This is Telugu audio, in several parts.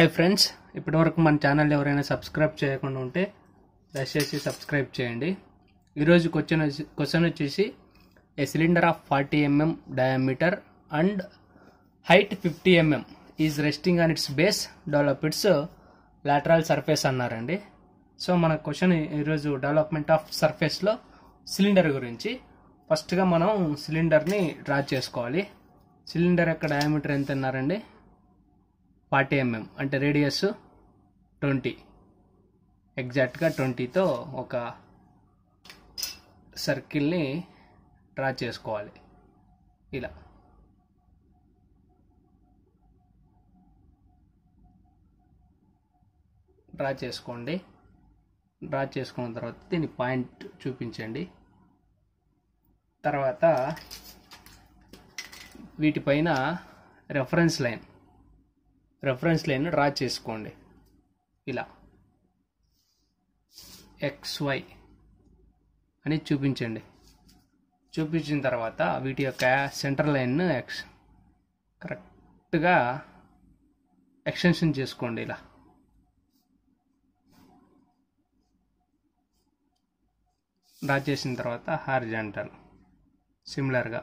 హాయ్ ఫ్రెండ్స్ ఇప్పటివరకు మన ఛానల్ ఎవరైనా సబ్స్క్రైబ్ చేయకుండా ఉంటే దయచేసి సబ్స్క్రైబ్ చేయండి ఈరోజు క్వశ్చన్ వచ్చి- క్వశ్చన్ వచ్చేసి a cylinder of forty mm diameter and height fifty mm is resting on its base develop its lateral surface అన్నారండి సో మన క్వశ్చన్ ఈరోజు డెవలప్మెంట్ ఆఫ్ సర్ఫేస్లో సిలిండర్ గురించి ఫస్ట్గా మనం సిలిండర్ని డ్రా చేసుకోవాలి సిలిండర్ యొక్క డయామీటర్ ఎంత అన్నారండి ఫార్టీ ఎంఎం అంటే రేడియస్ ట్వంటీ ఎగ్జాక్ట్గా ట్వంటీతో ఒక సర్కిల్ని డ్రా చేసుకోవాలి ఇలా డ్రా చేసుకోండి డ్రా చేసుకున్న తర్వాత దీని పాయింట్ చూపించండి తర్వాత వీటిపైన reference line reference line draw చేసుకోండి ఇలా ఎక్స్వై అని చూపించండి చూపించిన తర్వాత వీటి యొక్క సెంటర్ లైన్ ఎక్స్ కరెక్ట్గా ఎక్స్టెన్షన్ చేసుకోండి ఇలా డ్రా చేసిన తర్వాత హార్జెంటల్ సిమిలర్గా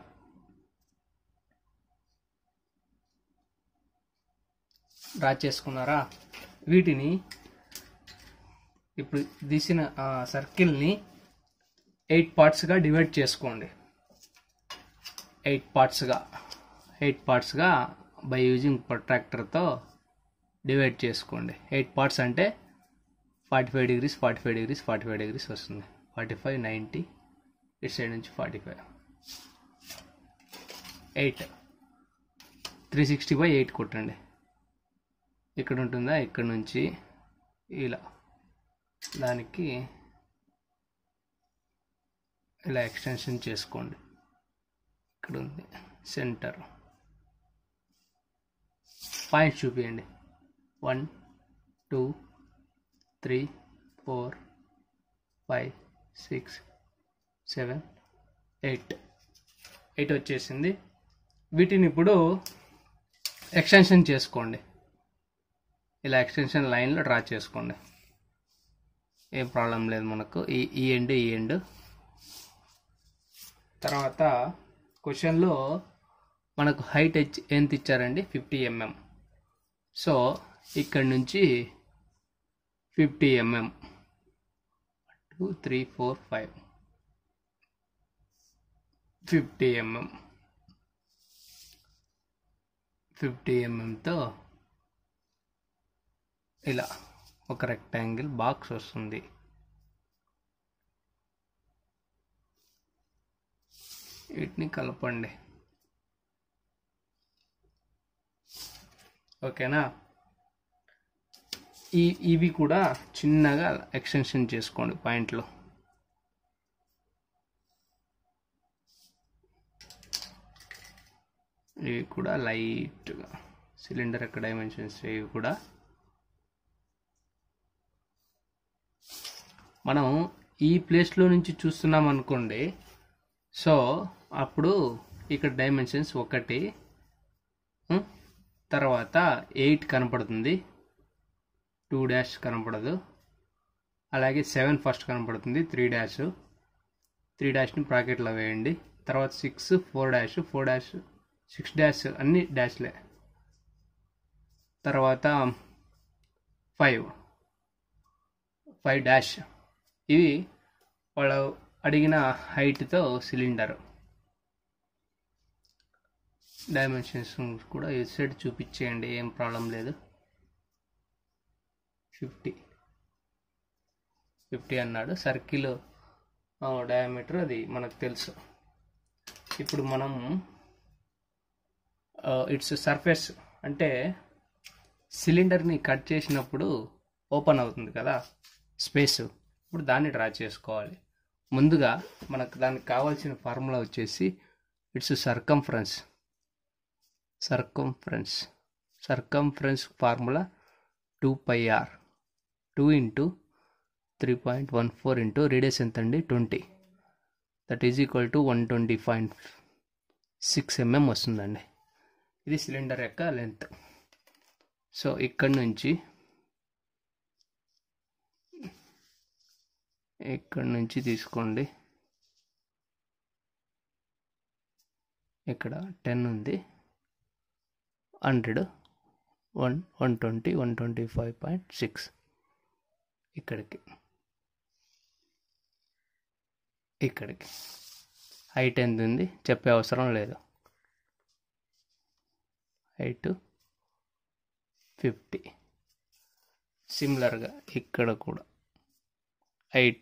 డ్రా చేసుకున్నారా వీటిని ఇప్పుడు తీసిన ఆ సర్కిల్ని ఎయిట్ పార్ట్స్గా డివైడ్ చేసుకోండి ఎయిట్ పార్ట్స్గా ఎయిట్ పార్ట్స్గా బై యూజింగ్ ప్రొట్రాక్టర్తో డివైడ్ చేసుకోండి ఎయిట్ పార్ట్స్ అంటే forty five degrees forty five degrees forty five degrees వస్తుంది ఫార్టీ ఫైవ్ నైంటీ ఇటు సైడ్ నుంచి forty five eight three sixty by eight కొట్టండి ఇక్కడ ఉంటుందా ఇక్కడ నుంచి ఇలా దానికి ఇలా ఎక్స్టెన్షన్ చేసుకోండి ఇక్కడ ఉంది సెంటర్ పాయింట్స్ చూపించండి one two three four five six seven eight eight వచ్చేసింది వీటిని ఇప్పుడు ఎక్స్టెన్షన్ చేసుకోండి ఇలా ఎక్స్టెన్షన్ లైన్లో డ్రా చేసుకోండి ఏం ప్రాబ్లం లేదు మనకు ఈ ఈ ఎండ్ ఈ ఎండ్ తర్వాత క్వశ్చన్లో మనకు హైట్ హెచ్ ఎంత ఇచ్చారండి ఫిఫ్టీ ఎంఎం సో ఇక్కడ నుంచి fifty mm two three four five fifty mm fifty ఎంఎంతో ఇలా ఒక రెక్టాంగిల్ బాక్స్ వస్తుంది వీటిని కలపండి ఓకేనా ఈ ఇవి కూడా చిన్నగా ఎక్స్టెన్షన్ చేసుకోండి పాయింట్లు ఇవి కూడా లైట్గా సిలిండర్ యొక్క డైమెన్షన్స్ ఇవి కూడా మనం ఈ ప్లేస్లో నుంచి చూస్తున్నాం అనుకోండి సో అప్పుడు ఇక్కడ డైమెన్షన్స్ ఒకటి ఉం, తర్వాత ఎయిట్ కనపడుతుంది టూ డాష్ కనపడదు అలాగే సెవెన్ ఫస్ట్ కనపడుతుంది త్రీ డాష్ త్రీ డాష్ని బ్రాకెట్లో వేయండి తర్వాత six four dash four dash six dash అన్ని డాష్లే తర్వాత ఫైవ్ ఫైవ్ డాష్ ఇవి వాళ్ళు అడిగిన హైట్తో సిలిండర్ డైమెన్షన్స్ కూడా ఈ సైడ్ చూపించేయండి ఏం ప్రాబ్లం లేదు ఫిఫ్టీ ఫిఫ్టీ అన్నాడు సర్కిల్ డయామీటర్ అది మనకు తెలుసు ఇప్పుడు మనం ఇట్స్ సర్ఫేస్ అంటే సిలిండర్ని కట్ చేసినప్పుడు ఓపెన్ అవుతుంది కదా స్పేస్ ఇప్పుడు దాన్ని డ్రా చేసుకోవాలి ముందుగా మనకు దానికి కావాల్సిన ఫార్ములా వచ్చేసి it's circumference circumference circumference formula two pi r two into three point one four into radius ఎంత అండి twenty that is equal to one twenty point six mm వస్తుందండి ఇది సిలిండర్ యొక్క లెంత్ సో ఇక్కడ నుంచి ఇక్కడ నుంచి తీసుకోండి ఇక్కడ టెన్ ఉంది hundred one one twenty one twenty five point six ఇక్కడికి ఇక్కడికి హైట్ ఎంత ఉంది చెప్పే అవసరం లేదు హైట్ ఫిఫ్టీ సిమిలర్గా ఇక్కడ కూడా height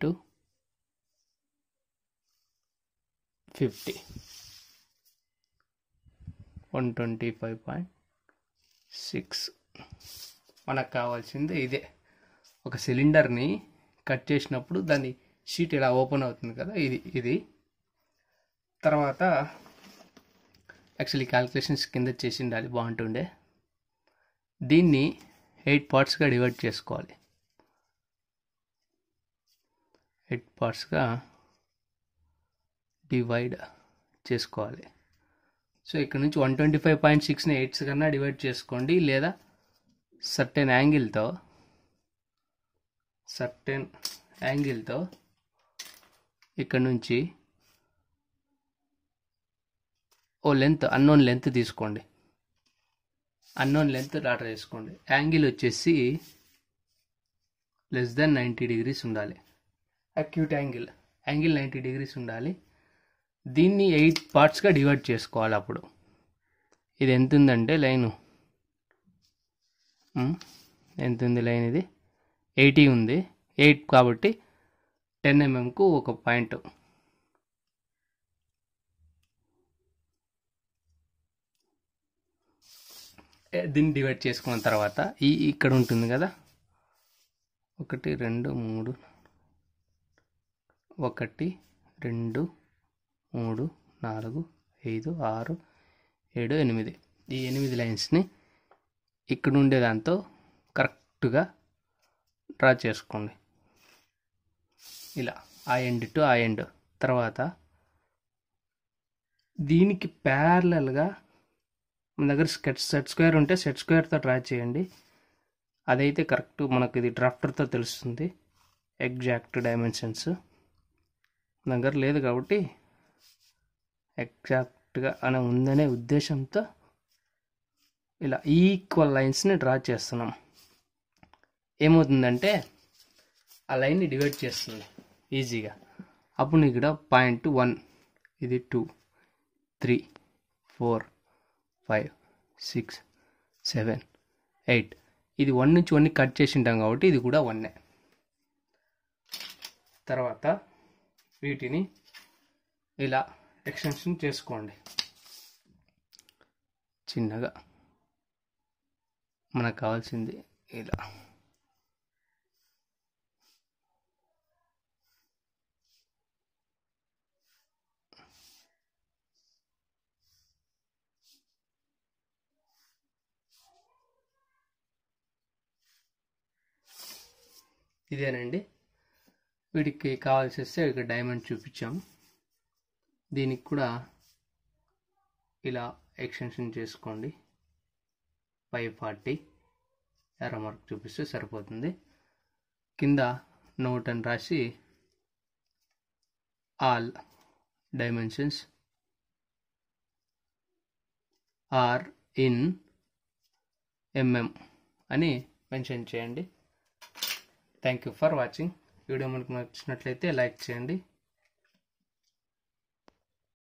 fifty one twenty five point six మనకు కావాల్సింది ఇదే ఒక సిలిండర్ని కట్ చేసినప్పుడు దాని షీట్ ఇలా ఓపెన్ అవుతుంది కదా ఇది ఇది తర్వాత యాక్చువల్లీ క్యాలిక్యులేషన్స్ కింద చేసి ఉండాలి బాగుంటుండే దీన్ని ఎయిట్ పార్ట్స్గా డివైడ్ చేసుకోవాలి ఎయిట్ పార్ట్స్గా డివైడ్ చేసుకోవాలి సో ఇక్కడ నుంచి వన్ ట్వంటీ ఫైవ్ పాయింట్ సిక్స్ని ఎయిట్స్ కన్నా డివైడ్ చేసుకోండి లేదా సర్టెన్ యాంగిల్తో సర్టెన్ యాంగిల్తో ఇక్కడ నుంచి ఓ లెంత్ అన్నోన్ లెంత్ తీసుకోండి అన్నోన్ లెంత్ ఆర్డర్ చేసుకోండి యాంగిల్ వచ్చేసి లెస్ దెన్ నైంటీ డిగ్రీస్ ఉండాలి acute angle angle ninety degrees ఉండాలి దీన్ని ఎయిట్ పార్ట్స్గా డివైడ్ చేసుకోవాలి అప్పుడు ఇది ఎంత ఉందంటే లైను ఎంత ఉంది లైన్ ఇది ఎయిటీ ఉంది ఎయిట్ కాబట్టి టెన్ ఎంఎంకు ఒక పాయింట్ దీన్ని డివైడ్ చేసుకున్న తర్వాత ఈ ఇక్కడ ఉంటుంది కదా ఒకటి రెండు మూడు ఒకటి రెండు మూడు నాలుగు ఐదు ఆరు ఏడు ఎనిమిది ఈ ఎనిమిది లైన్స్ని ఇక్కడ ఉండే దాంతో కరెక్ట్గా డ్రా చేసుకోండి ఇలా ఆ ఎండ్ టు ఆ ఎండ్ తర్వాత దీనికి ప్యారలల్గా మన దగ్గర స్కెచ్ సెట్ స్క్వేర్ ఉంటే సెట్ స్క్వేర్తో డ్రా చేయండి అదైతే కరెక్ట్ మనకు ఇది డ్రాఫ్టర్తో తెలుస్తుంది ఎగ్జాక్ట్ డైమెన్షన్స్ మన దగ్గర లేదు కాబట్టి ఎగ్జాక్ట్గా అని ఉందనే ఉద్దేశంతో ఇలా ఈక్వల్ లైన్స్ని డ్రా చేస్తున్నాం ఏమవుతుందంటే ఆ లైన్ని డివైడ్ చేస్తుంది ఈజీగా అప్పుడు ఇక్కడ పాయింట్ వన్ ఇది two three four five six seven eight ఇది వన్ నుంచి వన్ కట్ చేసి ఉంటాం కాబట్టి ఇది కూడా వన్నే తర్వాత వీటిని ఇలా ఎక్స్టెన్షన్ చేసుకోండి చిన్నగా మనకు కావాల్సింది ఇలా ఇదేనండి వీటికి కావాల్సి వస్తే ఇక్కడ డైమండ్ చూపించాం దీనికి కూడా ఇలా ఎక్స్టెన్షన్ చేసుకోండి ఫైవ్ ఫార్టీ ఎర్ర మార్క్ చూపిస్తే సరిపోతుంది కింద నోట్ అని రాసి all dimensions are in mm అని మెన్షన్ చేయండి thank you for watching video మనకు నచ్చినట్లయితే లైక్ చేయండి